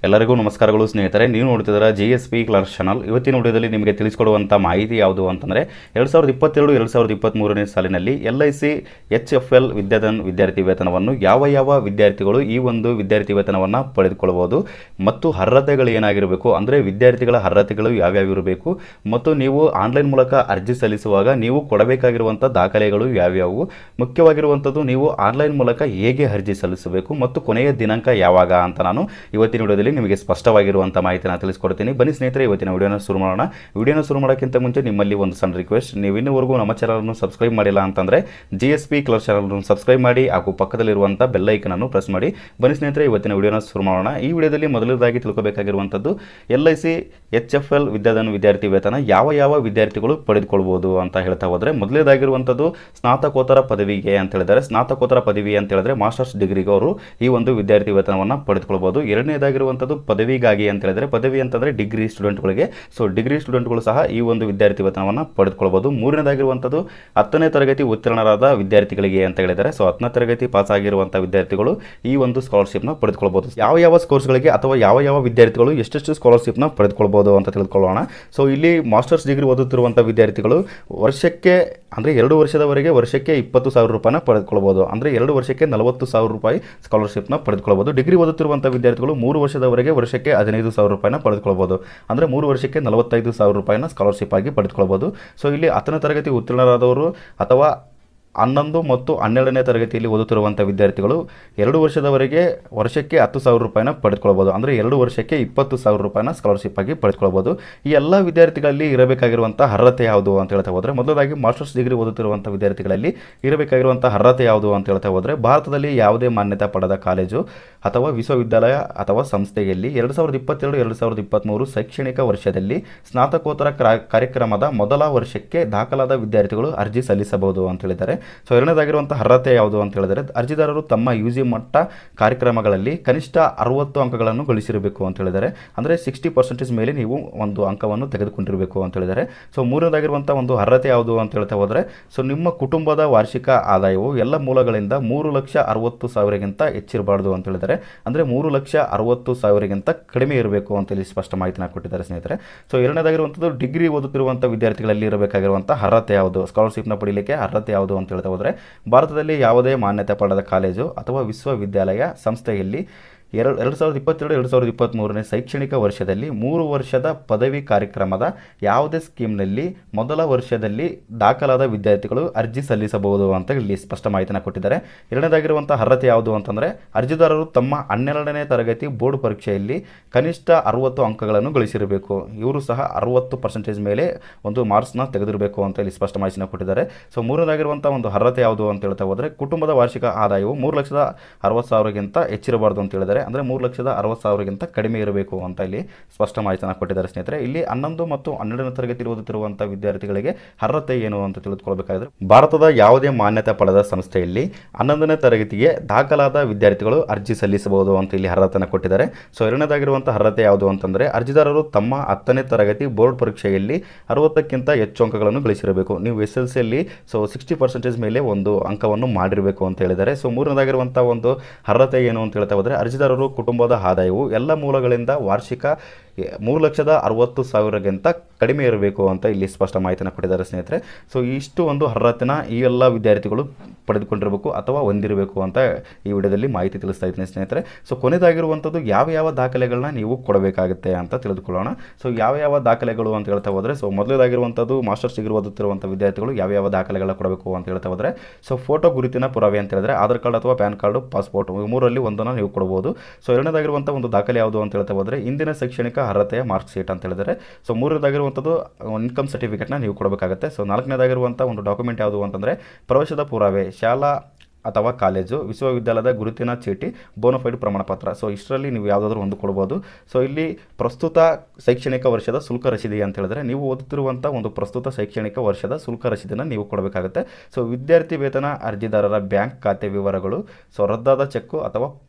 ಎಲ್ಲರಿಗೂ ನಮಸ್ಕಾರಗಳು ಸ್ನೇಹಿತರೆ ನೀವು ನೋಡ್ತಿದ್ದೀರಾ G S P class channel ಇವತ್ತಿನ ವಿಡಿಯೋದಲ್ಲಿ ನಿಮಗೆ ತಿಳಿಸ್ಕೊಡುವಂಥ ಮಾಹಿತಿ ಯಾವುದು ಅಂತಂದರೆ ಎರಡು ಸಾವಿರದ ಇಪ್ಪತ್ತೆರಡು ಎರಡು ಸಾವಿರದ ಇಪ್ಪತ್ತ್ಮೂರನೇ ಸಾಲಿನಲ್ಲಿ L I C H F L Vidyadhan ವಿದ್ಯಾರ್ಥಿ ವೇತನವನ್ನು ಯಾವ ಯಾವ ವಿದ್ಯಾರ್ಥಿಗಳು ಈ ಒಂದು ವಿದ್ಯಾರ್ಥಿ ವೇತನವನ್ನು ಪಡೆದುಕೊಳ್ಳಬಹುದು ಮತ್ತು ಅರ್ಹತೆಗಳು ಏನಾಗಿರಬೇಕು ಅಂದರೆ ವಿದ್ಯಾರ್ಥಿಗಳ ಅರ್ಹತೆಗಳು ಯಾವ್ಯಾವ ಇರಬೇಕು ಮತ್ತು ನೀವು ಆನ್ಲೈನ್ ಮೂಲಕ ಅರ್ಜಿ ಸಲ್ಲಿಸುವಾಗ ನೀವು ಕೊಡಬೇಕಾಗಿರುವಂಥ ದಾಖಲೆಗಳು ಯಾವ್ಯಾವು ಮುಖ್ಯವಾಗಿರುವಂಥದ್ದು ನೀವು ಆನ್ಲೈನ್ ಮೂಲಕ ಹೇಗೆ ಅರ್ಜಿ ಸಲ್ಲಿಸಬೇಕು ಮತ್ತು ಕೊನೆಯ ದಿನಾಂಕ ಯಾವಾಗ ಅಂತ ನಾನು ಇವತ್ತಿನ ವಿಡಿಯೋದಲ್ಲಿ ನಿಮಗೆ ಸ್ಪಷ್ಟವಾಗಿರುವಂಥ ಮಾಹಿತಿನ ತಿಳಿಸ್ಕೊಡ್ತೀನಿ ಬನ್ನಿ ಸ್ನೇಹಿತರೆ ಇವತ್ತಿನ ವಿಡಿಯೋನ ಶುರು ಮಾಡೋಣ ವಿಡಿಯೋನ ಶುರು ಮಾಡೋಕ್ಕಿಂತ ಮುಂಚೆ ನಿಮ್ಮಲ್ಲಿ ಒಂದು ಸಣ್ಣ ರಿಕ್ವೆಸ್ಟ್ ನೀವು ಇನ್ನೂವರೆಗೂ ನಮ್ಮ ಚಾನಲನ್ನು ಸಬ್ಸ್ಕ್ರೈಬ್ ಮಾಡಿಲ್ಲ ಅಂತಂದರೆ ಜಿ ಎಸ್ ಪಿ ಕ್ಲಬ್ ಚಾನಲನ್ನು ಸಬ್ಸ್ಕ್ರೈಬ್ ಮಾಡಿ ಹಾಗೂ ಪಕ್ಕದಲ್ಲಿರುವಂಥ ಬೆಲ್ ಐಕನನ್ನು ಪ್ರೆಸ್ ಮಾಡಿ ಬನ್ನಿ ಸ್ನೇಹಿತರೆ ಇವತ್ತಿನ ವಿಡಿಯೋನ ಶುರು ಮಾಡೋಣ ಈ ವಿಡಿಯೋದಲ್ಲಿ ಮೊದಲನೇದಾಗಿ ತಿಳ್ಕೊಬೇಕಾಗಿರುವಂಥದ್ದು L I C H F L Vidyadhan ವಿದ್ಯಾರ್ಥಿ ವೇತನ ಯಾವ ಯಾವ ವಿದ್ಯಾರ್ಥಿಗಳು ಪಡೆದುಕೊಳ್ಬೋದು ಅಂತ ಹೇಳ್ತಾ ಹೋದರೆ ಮೊದಲನೇದಾಗಿರುವಂಥದ್ದು ಸ್ನಾತಕೋತ್ತರ ಪದವಿಗೆ ಅಂತ ಹೇಳಿದರೆ ಸ್ನಾತಕೋತ್ತರ ಪದವಿ ಅಂತ ಹೇಳಿದ್ರೆ ಮಾಸ್ಟರ್ಸ್ ಡಿಗ್ರಿಗೆ ಅವರು ಈ ಒಂದು ವಿದ್ಯಾರ್ಥಿ ವೇತನವನ್ನು ಪಡೆದುಕೊಳ್ಬೋದು ಎರಡನೇದಾಗಿರುವಂಥದ್ದು ಪದವಿಗಾಗಿ ಅಂತ ಹೇಳಿದ್ರೆ ಪದವಿ ಅಂತಂದರೆ ಡಿಗ್ರಿ ಸ್ಟೂಡೆಂಟ್ಗಳಿಗೆ ಸೊ ಡಿಗ್ರಿ ಸ್ಟೂಡೆಂಟ್ಗಳು ಸಹ ಈ ಒಂದು ವಿದ್ಯಾರ್ಥಿ ವೇತನವನ್ನು ಪಡೆದುಕೊಳ್ಬೋದು ಮೂರನೇದಾಗಿರುವಂಥದ್ದು ಹತ್ತನೇ ತರಗತಿ ಉತ್ತೀರ್ಣರಾದ ವಿದ್ಯಾರ್ಥಿಗಳಿಗೆ ಅಂತ ಹೇಳಿದರೆ ಸೊ ಹತ್ತನೇ ತರಗತಿ ಪಾಸ್ ಆಗಿರುವಂಥ ವಿದ್ಯಾರ್ಥಿಗಳು ಈ ಒಂದು ಸ್ಕಾಲರ್ಶಿಪ್ನ ಪಡೆದುಕೊಳ್ಬೋದು ಯಾವ ಯಾವ ಕೋರ್ಸ್ಗಳಿಗೆ ಅಥವಾ ಯಾವ ಯಾವ ವಿದ್ಯಾರ್ಥಿಗಳು ಎಷ್ಟೆಷ್ಟು ಸ್ಕಾಲರ್ಶಿಪ್ನ ಪಡೆದುಕೊಳ್ಬೋದು ಅಂತ ತಿಳ್ಕೊಳ್ಳೋಣ ಸೊ ಇಲ್ಲಿ ಮಾಸ್ಟರ್ಸ್ ಡಿಗ್ರಿ ಓದುತ್ತಿರುವಂಥ ವಿದ್ಯಾರ್ಥಿಗಳು ವರ್ಷಕ್ಕೆ ಅಂದರೆ ಎರಡು ವರ್ಷದವರೆಗೆ ವರ್ಷಕ್ಕೆ ಇಪ್ಪತ್ತು ಸಾವಿರ ರೂಪಾಯಿನ ಪಡೆದುಕೊಳ್ಬೋದು ಅಂದರೆ ಎರಡು ವರ್ಷಕ್ಕೆ ನಲವತ್ತು ಸಾವಿರ ರೂಪಾಯಿ ಸ್ಕಾಲರ್ಶಿಪ್ನ ಪಡೆದುಕೊಳ್ಬೋದು ಡಿಗ್ರಿ ಓದುತ್ತಿರುವಂಥ ವಿದ್ಯಾರ್ಥಿಗಳು ಮೂರು ವರ್ಷದವರೆಗೆ ವರ್ಷಕ್ಕೆ ಹದಿನೈದು ಸಾವಿರ ರೂಪಾಯಿನ ಪಡೆದುಕೊಳ್ಬೋದು ಅಂದರೆ ಮೂರು ವರ್ಷಕ್ಕೆ ನಲವತ್ತೈದು ಸಾವಿರ ರೂಪಾಯಿನ ಸ್ಕಾಲರ್ಶಿಪ್ ಆಗಿ ಪಡೆದುಕೊಳ್ಬೋದು ಸೊ ಇಲ್ಲಿ ಹತ್ತನೇ ತರಗತಿ ಉತ್ತೀರ್ಣರಾದವರು ಅಥವಾ ಹನ್ನೊಂದು ಮತ್ತು ಹನ್ನೆರಡನೇ ತರಗತಿಯಲ್ಲಿ ಓದುತ್ತಿರುವಂಥ ವಿದ್ಯಾರ್ಥಿಗಳು ಎರಡು ವರ್ಷದವರೆಗೆ ವರ್ಷಕ್ಕೆ ಹತ್ತು ಸಾವಿರ ರೂಪಾಯಿನ ಪಡೆದುಕೊಳ್ಬೋದು ಅಂದರೆ ಎರಡು ವರ್ಷಕ್ಕೆ ಇಪ್ಪತ್ತು ಸಾವಿರ ರೂಪಾಯಿನ ಸ್ಕಾಲರ್ಶಿಪ್ ಆಗಿ ಪಡೆದುಕೊಳ್ಬೋದು ಈ ಎಲ್ಲ ವಿದ್ಯಾರ್ಥಿಗಳಲ್ಲಿ ಇರಬೇಕಾಗಿರುವಂಥ ಅರ್ಹತೆ ಯಾವುದು ಅಂತ ಹೇಳ್ತಾ ಹೋದರೆ ಮೊದಲಾಗಿ ಮಾಸ್ಟರ್ಸ್ ಡಿಗ್ರಿ ಓದುತ್ತಿರುವಂಥ ವಿದ್ಯಾರ್ಥಿಗಳಲ್ಲಿ ಇರಬೇಕಾಗಿರುವಂಥ ಅರ್ಹತೆ ಯಾವುದು ಅಂತ ಹೇಳ್ತಾ ಹೋದರೆ ಭಾರತದಲ್ಲಿ ಯಾವುದೇ ಮಾನ್ಯತೆ ಪಡೆದ ಕಾಲೇಜು ಅಥವಾ ವಿಶ್ವವಿದ್ಯಾಲಯ ಅಥವಾ ಸಂಸ್ಥೆಯಲ್ಲಿ ಎರಡು ಸಾವಿರದ ಇಪ್ಪತ್ತೆರಡು ಎರಡು ಸಾವಿರದ ಇಪ್ಪತ್ತ್ಮೂರು ಶೈಕ್ಷಣಿಕ ವರ್ಷದಲ್ಲಿ ಸ್ನಾತಕೋತ್ತರ ಕ್ರಾ- ಕಾರ್ಯಕ್ರಮದ ಮೊದಲ ವರ್ಷಕ್ಕೆ ದಾಖಲಾದ ವಿದ್ಯಾರ್ಥಿಗಳು ಅರ್ಜಿ ಸಲ್ಲಿಸಬಹುದು ಅಂತ ಹೇಳಿದ್ದಾರೆ ಸೊ ಎರಡನೇದಾಗಿರುವಂಥ ಅರ್ಹತೆ ಯಾವುದು ಅಂತ ಹೇಳಿದರೆ ಅರ್ಜಿದಾರರು ತಮ್ಮ ಯು ಜಿ ಮಟ್ಟ ಕಾರ್ಯಕ್ರಮಗಳಲ್ಲಿ ಕನಿಷ್ಠ ಅರವತ್ತು ಅಂಕಗಳನ್ನು ಗಳಿಸಿರಬೇಕು ಅಂತ ಹೇಳಿದ್ದಾರೆ ಅಂದರೆ ಸಿಕ್ಸ್ಟಿ ಪರ್ಸೆಂಟೇಜ್ ಮೇಲೆ ನೀವು ಒಂದು ಅಂಕವನ್ನು ತೆಗೆದುಕೊಂಡಿರಬೇಕು ಅಂತ ಹೇಳಿದ್ದಾರೆ ಸೊ ಮೂರನೇದಾಗಿರುವಂಥ ಒಂದು ಅರ್ಹತೆ ಯಾವುದು ಅಂತ ಹೇಳ್ತಾ ಹೋದರೆ ಸೊ ನಿಮ್ಮ ಕುಟುಂಬದ ವಾರ್ಷಿಕ ಆದಾಯವು ಎಲ್ಲ ಮೂಲಗಳಿಂದ ಮೂರು ಲಕ್ಷ ಅರವತ್ತು ಸಾವಿರಗಿಂತ ಹೆಚ್ಚಿರಬಾರ್ದು ಅಂತ ಹೇಳಿದ್ದಾರೆ ಅಂದರೆ ಮೂರು ಲಕ್ಷ ಅರವತ್ತು ಸಾವಿರಗಿಂತ ಕಡಿಮೆ ಇರಬೇಕು ಅಂತ ಇಲ್ಲಿ ಸ್ಪಷ್ಟ ಮಾಹಿತಿನ ಕೊಟ್ಟಿದ್ದಾರೆ ಸ್ನೇಹಿತರೆ ಸೊ ಎರಡನೇದಾಗಿರುವಂಥದ್ದು ಡಿಗ್ರಿ ಓದುತ್ತಿರುವಂಥ ವಿದ್ಯಾರ್ಥಿಗಳಲ್ಲಿ ಇರಬೇಕಾಗಿರುವಂಥ ಅರ್ಹತೆ ಯಾವುದು ಸ್ಕಾಲರ್ಶಿಪ್ನ ಪಡೀಲಿಕ್ಕೆ ಅರ್ಹತೆ ಯಾವುದು ಅಂತ ಹೇಳ್ತಾ ಹೋದರೆ ಭಾರತದಲ್ಲಿ ಯಾವುದೇ ಮಾನ್ಯತೆ ಪಡೆದ ಕಾಲೇಜು ಅಥವಾ ವಿಶ್ವವಿದ್ಯಾಲಯ ಸಂಸ್ಥೆಯಲ್ಲಿ ಎರಡು ಎರಡು ಸಾವಿರದ ಇಪ್ಪತ್ತೆರಡು ಎರಡು ಸಾವಿರದ ಇಪ್ಪತ್ತ್ಮೂರನೇ ಶೈಕ್ಷಣಿಕ ವರ್ಷದಲ್ಲಿ ಮೂರು ವರ್ಷದ ಪದವಿ ಕಾರ್ಯಕ್ರಮದ ಯಾವುದೇ ಸ್ಕೀಮ್ನಲ್ಲಿ ಮೊದಲ ವರ್ಷದಲ್ಲಿ ದಾಖಲಾದ ವಿದ್ಯಾರ್ಥಿಗಳು ಅರ್ಜಿ ಸಲ್ಲಿಸಬಹುದು ಅಂತ ಇಲ್ಲಿ ಸ್ಪಷ್ಟ ಮಾಹಿತಿನ ಕೊಟ್ಟಿದ್ದಾರೆ ಎರಡನೇದಾಗಿರುವಂಥ ಅರ್ಹತೆ ಯಾವುದು ಅಂತಂದರೆ ಅರ್ಜಿದಾರರು ತಮ್ಮ ಹನ್ನೆರಡನೇ ತರಗತಿ ಬೋರ್ಡ್ ಪರೀಕ್ಷೆಯಲ್ಲಿ ಕನಿಷ್ಠ ಅರವತ್ತು ಅಂಕಗಳನ್ನು ಗಳಿಸಿರಬೇಕು ಇವರು ಸಹ ಅರವತ್ತು ಪರ್ಸೆಂಟೇಜ್ ಮೇಲೆ ಒಂದು ಮಾರ್ಕ್ಸ್ನ ತೆಗೆದಿರಬೇಕು ಅಂತ ಇಲ್ಲಿ ಸ್ಪಷ್ಟ ಮಾಹಿತಿನ ಕೊಟ್ಟಿದ್ದಾರೆ ಸೊ ಮೂರನೇದಾಗಿರುವಂಥ ಒಂದು ಅರ್ಹತೆ ಯಾವುದು ಅಂತ ಹೇಳ್ತಾ ಹೋದರೆ ಕುಟುಂಬದ ವಾರ್ಷಿಕ ಆದಾಯವು ಮೂರು ಲಕ್ಷದ ಅರವತ್ತು ಸಾವಿರಗಿಂತ ಹೆಚ್ಚಿರಬಾರ್ದು ಅಂತ ಹೇಳಿದ್ದಾರೆ ಅಂದರೆ ಮೂರು ಲಕ್ಷದ ಅರವತ್ತು ಸಾವಿರಗಿಂತ ಕಡಿಮೆ ಇರಬೇಕು ಅಂತ ಇಲ್ಲಿ ಸ್ಪಷ್ಟ ಮಾಹಿತಿಯನ್ನು ಕೊಟ್ಟಿದ್ದಾರೆ ಸ್ನೇಹಿತರೆ ಇಲ್ಲಿ ಹನ್ನೊಂದು ಮತ್ತು ಹನ್ನೆರಡನೇ ತರಗತಿ ಓದುತ್ತಿರುವಂಥ ವಿದ್ಯಾರ್ಥಿಗಳಿಗೆ ಅರ್ಹತೆ ಏನು ಅಂತ ತಿಳಿದುಕೊಳ್ಬೇಕಾದ್ರೆ ಭಾರತದ ಯಾವುದೇ ಮಾನ್ಯತೆ ಪಡೆದ ಸಂಸ್ಥೆಯಲ್ಲಿ ಹನ್ನೊಂದನೇ ತರಗತಿಗೆ ದಾಖಲಾದ ವಿದ್ಯಾರ್ಥಿಗಳು ಅರ್ಜಿ ಸಲ್ಲಿಸಬಹುದು ಅಂತ ಇಲ್ಲಿ ಅರ್ಹತೆಯನ್ನು ಕೊಟ್ಟಿದ್ದಾರೆ ಸೊ ಎರಡನೇದಾಗಿರುವಂಥ ಅರ್ಹತೆ ಯಾವುದು ಅಂತಂದರೆ ಅರ್ಜಿದಾರರು ತಮ್ಮ ಹತ್ತನೇ ತರಗತಿ ಬೋರ್ಡ್ ಪರೀಕ್ಷೆಯಲ್ಲಿ ಅರವತ್ತಕ್ಕಿಂತ ಹೆಚ್ಚು ಅಂಕಗಳನ್ನು ಗಳಿಸಿರಬೇಕು ನೀವು ಎಸ್ ಎಲ್ ಸಿಯಲ್ಲಿ ಸೊ ಸಿಕ್ಸ್ಟಿ ಪರ್ಸೆಂಟೇಜ್ ಮೇಲೆ ಒಂದು ಅಂಕವನ್ನು ಮಾಡಿರಬೇಕು ಅಂತ ಹೇಳಿದ್ದಾರೆ ಸೊ ಮೂರನೇದಾಗಿರುವಂಥ ಒಂದು ಅರ್ಹತೆ ಏನು ಅಂತ ಹೇಳ್ತಾ ಹೋದರೆ ಅರ್ಜಿದಾರರು ಕುಟುಂಬದ ಆದಾಯವು ಎಲ್ಲ ಮೂಲಗಳಿಂದ ವಾರ್ಷಿಕ ಎ, ಮೂರು ಲಕ್ಷದ ಅರವತ್ತು ಸಾವಿರಗಿಂತ ಕಡಿಮೆ ಇರಬೇಕು ಅಂತ ಇಲ್ಲಿ ಸ್ಪಷ್ಟ ಮಾಹಿತಿನ ಕೊಟ್ಟಿದ್ದಾರೆ ಸ್ನೇಹಿತರೆ ಸೊ ಇಷ್ಟು ಒಂದು ಅರ್ಹತೆನ ಈ ಎಲ್ಲ ವಿದ್ಯಾರ್ಥಿಗಳು ಪಡೆದುಕೊಂಡಿರಬೇಕು ಅಥವಾ ಹೊಂದಿರಬೇಕು ಅಂತ ಈ ವಿಡಿಯೋದಲ್ಲಿ ಮಾಹಿತಿ ತಿಳಿಸ್ತಾ ಇದ್ದೀನಿ ಸ್ನೇಹಿತರೆ ಸೊ ಕೊನೆಯದಾಗಿರುವಂಥದ್ದು ಯಾವ ಯಾವ ದಾಖಲೆಗಳನ್ನ ನೀವು ಕೊಡಬೇಕಾಗುತ್ತೆ ಅಂತ ತಿಳಿದುಕೊಳ್ಳೋಣ ಸೊ ಯಾವ ಯಾವ ದಾಖಲೆಗಳು ಅಂತ ಹೇಳ್ತಾ ಹೋದರೆ ಸೊ ಮೊದಲದಾಗಿರುವಂಥದ್ದು ಮಾಸ್ಟರ್ಸ್ ಡಿಗ್ರಿ ಓದುತ್ತಿರುವಂಥ ವಿದ್ಯಾರ್ಥಿಗಳು ಯಾವ ಯಾವ ದಾಖಲೆಗಳನ್ನ ಕೊಡಬೇಕು ಅಂತ ಹೇಳ್ತಾ ಹೋದರೆ ಸೊ ಫೋಟೋ ಗುರುತಿನ ಪುರಾವೆ ಅಂತ ಹೇಳಿದ್ರೆ ಆಧಾರ್ ಕಾರ್ಡ್ ಅಥವಾ ಪ್ಯಾನ್ ಕಾರ್ಡು ಪಾಸ್ಪೋರ್ಟ್ ಈ ಮೂರಲ್ಲಿ ಒಂದನ್ನು ನೀವು ಕೊಡ್ಬೋದು ಸೊ ಎರಡನೇದಾಗಿರುವಂಥ ಒಂದು ದಾಖಲೆ ಯಾವುದು ಅಂತ ಹೇಳ್ತಾ ಹೋದರೆ ಇಂದಿನ ಶೈಕ್ಷಣಿಕ ಅರ್ಹತೆಯ ಮಾರ್ಕ್ ಶೀಟ್ ಅಂತ ಹೇಳಿದರೆ ಸೊ ಮೂರನೇದಾಗಿರುವಂಥದ್ದು ಇನ್ಕಮ್ ಸರ್ಟಿಫಿಕೇಟ್ನ ನೀವು ಕೊಡಬೇಕಾಗುತ್ತೆ ಸೊ ನಾಲ್ಕನೇದಾಗಿರುವಂಥ ಒಂದು ಡಾಕ್ಯುಮೆಂಟ್ ಯಾವುದು ಅಂತಂದರೆ ಪ್ರವೇಶದ ಪುರಾವೆ ಶಾಲಾ ಅಥವಾ ಕಾಲೇಜು ವಿಶ್ವವಿದ್ಯಾಲಯದ ಗುರುತಿನ ಚೀಟಿ ಬೋನಫೈಡ್ ಪ್ರಮಾಣ ಪತ್ರ ಸೊ ಇಷ್ಟರಲ್ಲಿ ನೀವು ಯಾವುದಾದ್ರೂ ಒಂದು ಕೊಡ್ಬೋದು ಸೊ ಇಲ್ಲಿ ಪ್ರಸ್ತುತ ಶೈಕ್ಷಣಿಕ ವರ್ಷದ ಶುಲ್ಕ ರಸೀದಿ ಅಂತ ಹೇಳಿದ್ರೆ ನೀವು ಓದುತ್ತಿರುವಂಥ ಒಂದು ಪ್ರಸ್ತುತ ಶೈಕ್ಷಣಿಕ ವರ್ಷದ ಶುಲ್ಕ ರಸೀದಿನ ನೀವು ಕೊಡಬೇಕಾಗುತ್ತೆ ಸೊ ವಿದ್ಯಾರ್ಥಿ ವೇತನ ಅರ್ಜಿದಾರರ ಬ್ಯಾಂಕ್ ಖಾತೆ ವಿವರಗಳು ಸೊ ರದ್ದಾದ ಚೆಕ್ಕು ಅಥವಾ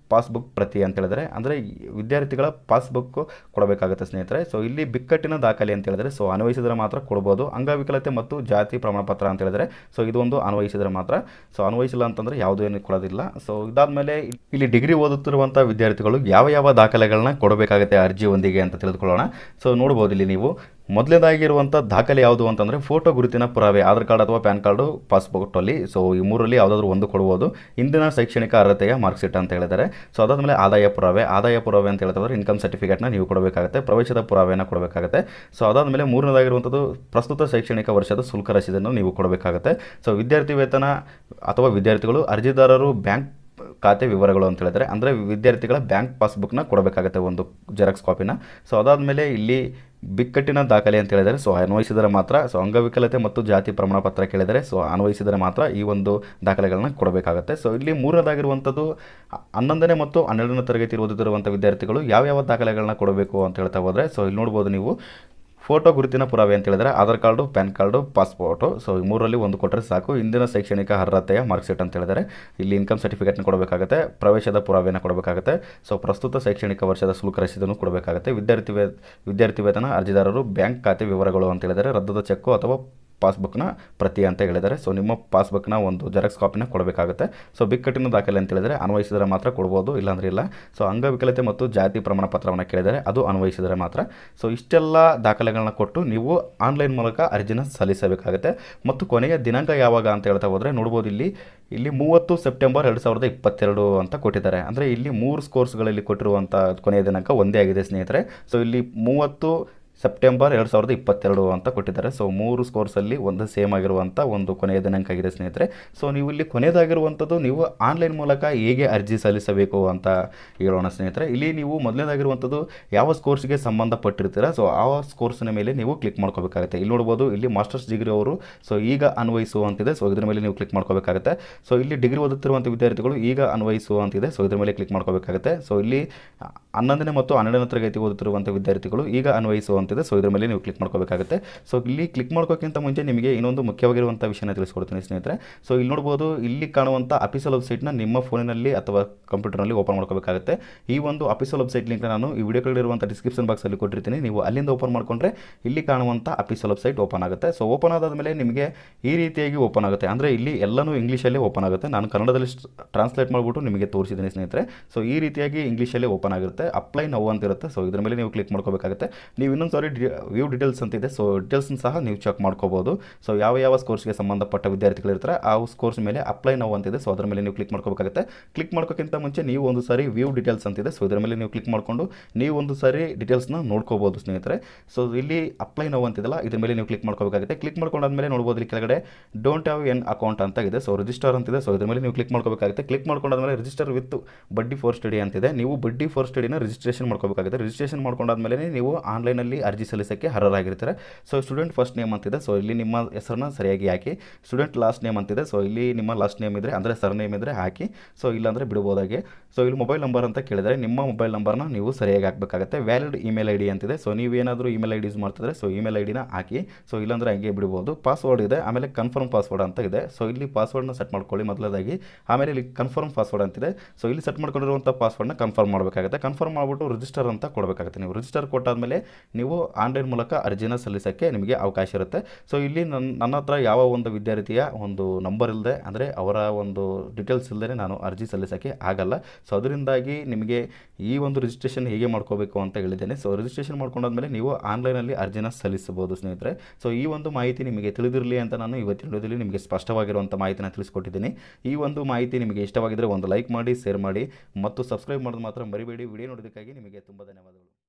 ಪಾಸ್ಬುಕ್ ಪ್ರತಿ ಅಂತ ಹೇಳಿದ್ರೆ ಅಂದರೆ ವಿದ್ಯಾರ್ಥಿಗಳ ಪಾಸ್ಬುಕ್ ಕೊಡಬೇಕಾಗುತ್ತೆ ಸ್ನೇಹಿತರೆ ಸೊ ಇಲ್ಲಿ ಬಿಕ್ಕಟ್ಟಿನ ದಾಖಲೆ ಅಂತ ಹೇಳಿದ್ರೆ ಸೊ ಅನ್ವಯಿಸಿದ್ರೆ ಮಾತ್ರ ಕೊಡ್ಬೋದು ಅಂಗವಿಕಲತೆ ಮತ್ತು ಜಾತಿ ಪ್ರಮಾಣ ಪತ್ರ ಅಂತ ಹೇಳಿದ್ರೆ ಸೊ ಇದು ಒಂದು ಅನ್ವಯಿಸಿದ್ರೆ ಮಾತ್ರ ಸೊ ಅನ್ವಯಿಸಿಲ್ಲ ಅಂತಂದರೆ ಯಾವುದೂ ಏನು ಕೊಡೋದಿಲ್ಲ ಸೊ ಇದಾದಮೇಲೆ ಇಲ್ಲಿ ಡಿಗ್ರಿ ಓದುತ್ತಿರುವಂಥ ವಿದ್ಯಾರ್ಥಿಗಳು ಯಾವ ಯಾವ ದಾಖಲೆಗಳನ್ನ ಕೊಡಬೇಕಾಗುತ್ತೆ ಅರ್ಜಿಯೊಂದಿಗೆ ಅಂತ ತಿಳಿದುಕೊಳ್ಳೋಣ ಸೊ ನೋಡ್ಬೋದು ಇಲ್ಲಿ ನೀವು ಮೊದಲನೇದಾಗಿರುವಂಥ ದಾಖಲೆ ಯಾವುದು ಅಂತಂದರೆ ಫೋಟೋ ಗುರುತಿನ ಪುರಾವೆ ಆಧಾರ್ ಕಾರ್ಡ್ ಅಥವಾ ಪ್ಯಾನ್ ಕಾರ್ಡು ಪಾಸ್ಪೋರ್ಟಲ್ಲಿ ಸೊ ಈ ಮೂರಲ್ಲಿ ಯಾವುದಾದ್ರೂ ಒಂದು ಕೊಡ್ಬೋದು ಇಂದಿನ ಶೈಕ್ಷಣಿಕ ಅರ್ಹತೆಯ ಮಾರ್ಕ್ ಶೀಟ್ ಅಂತ ಹೇಳಿದ್ದಾರೆ ಸೊ ಅದಾದಮೇಲೆ ಆದಾಯ ಪುರಾವೆ ಆದಾಯ ಪುರಾವೆ ಅಂತ ಹೇಳಿದ್ರೆ ಇನ್ಕಮ್ ಸರ್ಟಿಫಿಕೇಟ್ನ ನೀವು ಕೊಡಬೇಕಾಗುತ್ತೆ ಪ್ರವೇಶದ ಪುರಾವೆನ ಕೊಡಬೇಕಾಗುತ್ತೆ ಸೊ ಅದಾದಮೇಲೆ ಮೂರನೇದಾಗಿರುವಂಥದ್ದು ಪ್ರಸ್ತುತ ಶೈಕ್ಷಣಿಕ ವರ್ಷದ ಶುಲ್ಕ ರಸೀದನ್ನು ನೀವು ಕೊಡಬೇಕಾಗುತ್ತೆ ಸೊ ವಿದ್ಯಾರ್ಥಿ ವೇತನ ಅಥವಾ ವಿದ್ಯಾರ್ಥಿಗಳು ಅರ್ಜಿದಾರರು ಬ್ಯಾಂಕ್ ಖಾತೆ ವಿವರಗಳು ಅಂತ ಹೇಳಿದ್ರೆ ಅಂದರೆ ವಿದ್ಯಾರ್ಥಿಗಳ ಬ್ಯಾಂಕ್ ಪಾಸ್ಬುಕ್ನ ಕೊಡಬೇಕಾಗುತ್ತೆ ಒಂದು ಜೆರಾಕ್ಸ್ ಕಾಪಿನ ಸೊ ಅದಾದಮೇಲೆ ಇಲ್ಲಿ ಬಿಕ್ಕಟ್ಟಿನ ದಾಖಲೆ ಅಂತ ಹೇಳಿದರೆ ಸೊ ಅನ್ವಯಿಸಿದರೆ ಮಾತ್ರ ಸೊ ಅಂಗವಿಕಲತೆ ಮತ್ತು ಜಾತಿ ಪ್ರಮಾಣ ಪತ್ರ ಕೇಳಿದರೆ ಸೊ ಅನ್ವಯಿಸಿದರೆ ಮಾತ್ರ ಈ ಒಂದು ದಾಖಲೆಗಳನ್ನ ಕೊಡಬೇಕಾಗುತ್ತೆ ಸೊ ಇಲ್ಲಿ ಮೂರನೇದಾಗಿರುವಂಥದ್ದು ಹನ್ನೊಂದನೇ ಮತ್ತು ಹನ್ನೆರಡನೇ ತರಗತಿ ಓದುತ್ತಿರುವಂಥ ವಿದ್ಯಾರ್ಥಿಗಳು ಯಾವ್ಯಾವ ದಾಖಲೆಗಳನ್ನ ಕೊಡಬೇಕು ಅಂತ ಹೇಳ್ತಾ ಹೋದರೆ ಸೊ ಇಲ್ಲಿ ನೋಡ್ಬೋದು ನೀವು ಫೋಟೋ ಗುರುತಿನ ಪುರಾವೆ ಅಂತ ಹೇಳಿದ್ರೆ Aadhaar card PAN card passport so ಈ ಮೂರಲ್ಲಿ ಒಂದು ಕೊಟ್ಟರೆ ಸಾಕು ಇಂದಿನ ಶೈಕ್ಷಣಿಕ ಅರ್ಹತೆಯ ಮಾರ್ಕ್ ಶೀಟ್ ಅಂತ ಹೇಳಿದರೆ ಇಲ್ಲಿ ಇನ್ಕಮ್ ಸರ್ಟಿಫಿಕೇಟ್ನ ಕೊಡಬೇಕಾಗುತ್ತೆ ಪ್ರವೇಶದ ಪುರಾವೆನ ಕೊಡಬೇಕಾಗುತ್ತೆ ಸೊ ಪ್ರಸ್ತುತ ಶೈಕ್ಷಣಿಕ ವರ್ಷದ ಶುಲ್ಕ ರಸೀದನ್ನು ಕೊಡಬೇಕಾಗುತ್ತೆ ವಿದ್ಯಾರ್ಥಿ ವೇ ವಿದ್ಯಾರ್ಥಿ ವೇತನ ಅರ್ಜಿದಾರರು ಬ್ಯಾಂಕ್ ಖಾತೆ ವಿವರಗಳು ಅಂತ ಹೇಳಿದರೆ ರದ್ದದ ಚೆಕ್ಕು ಅಥವಾ ಪಾಸ್ಬುಕ್ನ ಪ್ರತಿ ಅಂತ ಹೇಳಿದ್ದಾರೆ ಸೊ ನಿಮ್ಮ ಪಾಸ್ಬುಕ್ನ ಒಂದು ಜೆರಾಕ್ಸ್ ಕಾಪಿನ ಕೊಡಬೇಕಾಗುತ್ತೆ ಸೊ ಬಿಕ್ಕಟ್ಟಿನ ದಾಖಲೆ ಅಂತ ಹೇಳಿದರೆ ಅನ್ವಯಿಸಿದರೆ ಮಾತ್ರ ಕೊಡ್ಬೋದು ಇಲ್ಲಾಂದ್ರೆ ಇಲ್ಲ ಸೊ ಅಂಗವಿಕಲತೆ ಮತ್ತು ಜಾತಿ ಪ್ರಮಾಣ ಪತ್ರವನ್ನು ಕೇಳಿದರೆ ಅದು ಅನ್ವಯಿಸಿದರೆ ಮಾತ್ರ ಸೊ ಇಷ್ಟೆಲ್ಲ ದಾಖಲೆಗಳನ್ನ ಕೊಟ್ಟು ನೀವು ಆನ್ಲೈನ್ ಮೂಲಕ ಅರ್ಜಿನ ಸಲ್ಲಿಸಬೇಕಾಗುತ್ತೆ ಮತ್ತು ಕೊನೆಯ ದಿನಾಂಕ ಯಾವಾಗ ಅಂತ ಹೇಳ್ತಾ ಹೋದರೆ ನೋಡ್ಬೋದು ಇಲ್ಲಿ ಇಲ್ಲಿ ಮೂವತ್ತು ಸೆಪ್ಟೆಂಬರ್ ಎರಡು ಸಾವಿರದ ಇಪ್ಪತ್ತೆರಡು ಅಂತ ಕೊಟ್ಟಿದ್ದಾರೆ ಅಂದರೆ ಇಲ್ಲಿ ಮೂರು ಸ್ಕೋರ್ಸ್ಗಳಲ್ಲಿ ಕೊಟ್ಟಿರುವಂಥ ಕೊನೆಯ ದಿನಾಂಕ ಒಂದೇ ಆಗಿದೆ ಸ್ನೇಹಿತರೆ ಸೊ ಇಲ್ಲಿ ಮೂವತ್ತು ಸೆಪ್ಟೆಂಬರ್ ಎರಡು ಸಾವಿರದ ಇಪ್ಪತ್ತೆರಡು ಅಂತ ಕೊಟ್ಟಿದ್ದಾರೆ ಸೊ ಮೂರು ಸ್ಕೋರ್ಸಲ್ಲಿ ಒಂದು ಸೇಮ್ ಆಗಿರುವಂಥ ಒಂದು ಕೊನೆಯ ದಿನಾಂಕ ಆಗಿದೆ ಸ್ನೇಹಿತರೆ ಸೊ ನೀವು ಇಲ್ಲಿ ಕೊನೆಯದಾಗಿರುವಂಥದ್ದು ನೀವು ಆನ್ಲೈನ್ ಮೂಲಕ ಹೇಗೆ ಅರ್ಜಿ ಸಲ್ಲಿಸಬೇಕು ಅಂತ ಹೇಳೋಣ ಸ್ನೇಹಿತರೆ ಇಲ್ಲಿ ನೀವು ಮೊದಲನೇದಾಗಿರುವಂಥದ್ದು ಯಾವ ಸ್ಕೋರ್ಸ್ಗೆ ಸಂಬಂಧಪಟ್ಟಿರ್ತೀರ ಸೊ ಆ ಸ್ಕೋರ್ಸ್ನ ಮೇಲೆ ನೀವು ಕ್ಲಿಕ್ ಮಾಡ್ಕೋಬೇಕಾಗುತ್ತೆ ಇಲ್ಲಿ ನೋಡ್ಬೋದು ಇಲ್ಲಿ ಮಾಸ್ಟರ್ಸ್ ಡಿಗ್ರಿ ಅವರು ಸೊ ಈಗ ಅನ್ವಯಿಸುವಂತಿದೆ ಸೊ ಇದ್ರ ಮೇಲೆ ನೀವು ಕ್ಲಿಕ್ ಮಾಡ್ಕೋಬೇಕಾಗುತ್ತೆ ಸೊ ಇಲ್ಲಿ ಡಿಗ್ರಿ ಓದುತ್ತಿರುವಂಥ ವಿದ್ಯಾರ್ಥಿಗಳು ಈಗ ಅನ್ವಯಿಸುವಂತಿದೆ ಸೊ ಇದ್ರ ಮೇಲೆ ಕ್ಲಿಕ್ ಮಾಡ್ಕೋಬೇಕಾಗುತ್ತೆ ಸೊ ಇಲ್ಲಿ ಹನ್ನೊಂದನೇ ಮತ್ತು ಹನ್ನೆರಡನೇ ತರಗತಿ ಓದುತ್ತಿರುವಂಥ ವಿದ್ಯಾರ್ಥಿಗಳು ಈಗ ಅನ್ವಯಿಸುವಂತಿದೆ ಸೊ ಇದ್ರ ಮೇಲೆ ನೀವು ಕ್ಲಿಕ್ ಮಾಡ್ಕೋಬೇಕಾಗುತ್ತೆ ಸೊ ಇಲ್ಲಿ ಕ್ಲಿಕ್ ಮಾಡ್ಕೋಕ್ಕಿಂತ ಮುಂಚೆ ನಿಮಗೆ ಇನ್ನೊಂದು ಮುಖ್ಯವಾಗಿರುವಂಥ ವಿಷಯನ ತಿಳಿಸ್ಕೊಡ್ತೀನಿ ಸ್ನೇಹಿತರೆ ಸೊ ಇಲ್ಲಿ ನೋಡ್ಬೋದು ಇಲ್ಲಿ ಕಾಣುವಂಥ ಅಫಿಷಿಯಲ್ ವೆಬ್ಸೈಟ್ನ ನಿಮ್ಮ ಫೋನಿನಲ್ಲಿ ಅಥವಾ ಕಂಪ್ಯೂಟರ್ನಲ್ಲಿ ಓಪನ್ ಮಾಡ್ಕೋಬೇಕಾಗುತ್ತೆ ಈ ಒಂದು ಅಫಿಷಿಯಲ್ ವೆಬ್ಸೈಟ್ ಲಿಂಕ್ನ ನಾನು ಈ ವಿಡಿಯೋಗಳಿರುವಂಥ ಡಿಸ್ಕ್ರಿಪ್ಷನ್ ಬಾಕ್ಸಲ್ಲಿ ಕೊಟ್ಟಿರ್ತೀನಿ ನೀವು ಅಲ್ಲಿಂದ ಓಪನ್ ಮಾಡ್ಕೊಂಡ್ರೆ ಇಲ್ಲಿ ಕಾಣುವಂಥ ಅಫಿಷಿಯಲ್ ವೆಬ್ಸೈಟ್ ಓಪನ್ ಆಗುತ್ತೆ ಸೊ ಓಪನ್ ಆದಾದ ಮೇಲೆ ನಿಮಗೆ ಈ ರೀತಿಯಾಗಿ ಓಪನ್ ಆಗುತ್ತೆ ಅಂದರೆ ಇಲ್ಲಿ ಎಲ್ಲನೂ ಇಂಗ್ಲೀಷಲ್ಲೇ ಓಪನ್ ಆಗುತ್ತೆ ನಾನು ಕನ್ನಡದಲ್ಲಿ ಟ್ರಾನ್ಸ್ಲೇಟ್ ಮಾಡಿಬಿಟ್ಟು ನಿಮಗೆ ತೋರಿಸಿದ್ದೀನಿ ಸ್ನೇಹಿತರೆ ಸೊ ಈ ರೀತಿಯಾಗಿ ಇಂಗ್ಲೀಷಲ್ಲೇ ಓಪನ್ ಆಗಿರುತ್ತೆ ಅಪ್ಲೈ ನೌ ಅಂತ ಇರುತ್ತೆ ಸೊ ಇದ್ರ ಮೇಲೆ ನೀವು ಕ್ಲಿಕ್ ಮಾಡ್ಕೋಬೇಕಾಗುತ್ತೆ ನೀವು ಇನ್ನೊಂದು ಸಾರಿ ವ್ಯೂ ಡೀಟೇಲ್ಸ್ ಅಂತ ಇದೆ ಸೊ ಡೀಟೇಲ್ಸ್ನ ಸಹ ನೀವು ಚೆಕ್ ಮಾಡ್ಕೋಬೋದು ಸೊ ಯಾವ ಯಾವ ಸ್ಕೋರ್ಸ್ಗೆ ಸಂಬಂಧಪಟ್ಟ ವಿದ್ಯಾರ್ಥಿಗಳು ಇರ್ತಾರೆ ಆ ಸ್ಕೋರ್ಸ್ ಮೇಲೆ ಅಪ್ಲೈ ನೌ ಅಂತಿದೆ ಸೊ ಅದರ ಮೇಲೆ ನೀವು ಕ್ಲಿಕ್ ಮಾಡ್ಕೋಬೇಕಾಗುತ್ತೆ ಕ್ಲಿಕ್ ಮಾಡ್ಕೋಕ್ಕಿಂತ ಮುಂಚೆ ನೀವು ಒಂದು ಸಾರಿ ವ್ಯೂ ಡೀಟೇಲ್ಸ್ ಅಂತಿದೆ ಸೊ ಇದರ ಮೇಲೆ ನೀವು ಕ್ಲಿಕ್ ಮಾಡಿಕೊಂಡು ನೀವು ಒಂದು ಸಾರಿ ಡೀಟೇಲ್ಸ್ನ ನೋಡ್ಕೋಬೋದು ಸ್ನೇಹಿತರೆ ಸೊ ಇಲ್ಲಿ ಅಪ್ಲೈ ನೌ ಅಂತಿದೆಲ್ಲ ಇದ್ರ ಮೇಲೆ ನೀವು ಕ್ಲಿಕ್ ಮಾಡ್ಕೋಬೇಕಾಗುತ್ತೆ ಕ್ಲಿಕ್ ಮಾಡ್ಕೊಂಡಾದ್ಮೇಲೆ ನೋಡ್ಬೋದು ಇಲ್ಲಿ ಕೆಳಗಡೆ ಡೋಂಟ್ ಹ್ಯಾವ್ ಎನ್ ಅಕೌಂಟ್ ಅಂತ ಇದೆ ಸೊ ರಿಜಿಸ್ಟರ್ ಅಂತಿದೆ ಸೊ ಇದ್ರ ಮೇಲೆ ನೀವು ಕ್ಲಿಕ್ ಮಾಡ್ಕೋಬೇಕಾಗುತ್ತೆ ಕ್ಲಿಕ್ ಮಾಡ್ಕೊಂಡಾದ್ಮೇಲೆ register with buddy for study ಅಂತಿದೆ ನೀವು ಬಡ್ಡಿ ಫೋರ್ ಸ್ಟಡಿನ ರಿಜಿಸ್ಟ್ರೇಷನ್ ಮಾಡ್ಕೋಬೇಕಾಗುತ್ತೆ ರಿಜಿಸ್ಟ್ರೇಷನ್ ಮಾಡ್ಕೊಂಡಾದ್ಮೇಲೆ ನೀವು ಆನ್ಲೈನಲ್ಲಿ ಅರ್ಜಿ ಸಲ್ಲಿಸೋಕ್ಕೆ ಅರ್ಹರಾಗಿರ್ತಾರೆ ಸೊ ಸ್ಟೂಡೆಂಟ್ ಫಸ್ಟ್ ನೇಮ್ ಅಂತಿದೆ ಸೊ ಇಲ್ಲಿ ನಿಮ್ಮ ಹೆಸರನ್ನ ಸರಿಯಾಗಿ ಹಾಕಿ ಸ್ಟೂಡೆಂಟ್ ಲಾಸ್ಟ್ ನೇಮ್ ಅಂತಿದೆ ಸೊ ಇಲ್ಲಿ ನಿಮ್ಮ ಲಾಸ್ಟ್ ನೇಮ್ ಇದ್ದರೆ ಅಂದರೆ ಸರ್ ನೇಮ್ ಇದ್ದರೆ ಹಾಕಿ ಸೊ ಇಲ್ಲಾಂದರೆ ಬಿಡ್ಬೋದಾಗಿ ಸೊ ಇಲ್ಲಿ ಮೊಬೈಲ್ ನಂಬರ್ ಅಂತ ಕೇಳಿದರೆ ನಿಮ್ಮ ಮೊಬೈಲ್ ನಂಬರ್ನ ನೀವು ಸರಿಯಾಗಿ ಹಾಕಬೇಕಾಗುತ್ತೆ ವ್ಯಾಲಿಡ್ ಇಮೇಲ್ ಐ ಡಿ ಅಂತಿದೆ ಸೊ ನೀವೇನಾದರೂ ಇಮೇಲ್ ಐ ಡಿ ಯೂಸ್ ಮಾಡ್ತಿದ್ರೆ ಸೊ ಇಮೇಲ್ ಐ ಡಿನ ಹಾಕಿ ಸೊ ಇಲ್ಲಾಂದರೆ ಹಂಗೆ ಬಿಡ್ಬೋದು ಪಾಸ್ವರ್ಡ್ ಇದೆ ಆಮೇಲೆ ಕನ್ಫರ್ಮ್ ಪಾಸ್ವರ್ಡ್ ಅಂತ ಇದೆ ಸೊ ಇಲ್ಲಿ ಪಾಸ್ವರ್ಡ್ನ ಸೆಟ್ ಮಾಡ್ಕೊಳ್ಳಿ ಮೊದಲದಾಗಿ ಆಮೇಲೆ ಇಲ್ಲಿ ಕನ್ಫರ್ಮ್ ಪಾಸ್ವರ್ಡ್ ಅಂತಿದೆ ಸೊ ಇಲ್ಲಿ ಸೆಟ್ ಮಾಡ್ಕೊಂಡಿರುವಂಥ ಪಾಸ್ವರ್ಡ್ನ ಕನ್ಫರ್ಮ್ ಮಾಡಬೇಕಾಗುತ್ತೆ ಕನ್ಫರ್ಮ್ ಮಾಡಿಬಿಟ್ಟು ರಿಜಿಸ್ಟರ್ ಅಂತ ಕೊಡಬೇಕಾಗುತ್ತೆ ನೀವು ರಿಜಿಸ್ಟರ್ ಕೊಟ್ಟಾದಮೇಲೆ ನೀವು ಆನ್ಲೈನ್ ಮೂಲಕ ಅರ್ಜಿನ ಸಲ್ಲಿಸೋಕ್ಕೆ ನಿಮಗೆ ಅವಕಾಶ ಇರುತ್ತೆ ಸೊ ಇಲ್ಲಿ ನನ್ನ ನನ್ನ ಹತ್ರ ಯಾವ ಒಂದು ವಿದ್ಯಾರ್ಥಿಯ ಒಂದು ನಂಬರ್ ಇಲ್ಲದೆ ಅಂದರೆ ಅವರ ಒಂದು ಡೀಟೇಲ್ಸ್ ಇಲ್ಲದೆ ನಾನು ಅರ್ಜಿ ಸಲ್ಲಿಸೋಕ್ಕೆ ಆಗಲ್ಲ ಸೊ ಅದರಿಂದಾಗಿ ನಿಮಗೆ ಈ ಒಂದು ರಿಜಿಸ್ಟ್ರೇಷನ್ ಹೇಗೆ ಮಾಡ್ಕೋಬೇಕು ಅಂತ ಹೇಳಿದ್ದೇನೆ ಸೊ ರಿಜಿಸ್ಟ್ರೇಷನ್ ಮಾಡ್ಕೊಂಡಾದ್ಮೇಲೆ ನೀವು ಆನ್ಲೈನಲ್ಲಿ ಅರ್ಜಿನ ಸಲ್ಲಿಸಬಹುದು ಸ್ನೇಹಿತರೆ ಸೊ ಈ ಒಂದು ಮಾಹಿತಿ ನಿಮಗೆ ತಿಳಿದಿರಲಿ ಅಂತ ನಾನು ಇವತ್ತಿನ ವಿಡಿಯೋದಲ್ಲಿ ನಿಮಗೆ ಸ್ಪಷ್ಟವಾಗಿರುವಂಥ ಮಾಹಿತಿನ ತಿಳಿಸ್ಕೊಟ್ಟಿದ್ದೀನಿ ಈ ಒಂದು ಮಾಹಿತಿ ನಿಮಗೆ ಇಷ್ಟವಾಗಿದ್ದರೆ ಒಂದು ಲೈಕ್ ಮಾಡಿ ಶೇರ್ ಮಾಡಿ ಮತ್ತು ಸಬ್ಸ್ಕ್ರೈಬ್ ಮಾಡೋದು ಮಾತ್ರ ಮರಿಬೇಡಿ ವಿಡಿಯೋ ನೋಡೋದಕ್ಕಾಗಿ ನಿಮಗೆ ತುಂಬ ಧನ್ಯವಾದಗಳು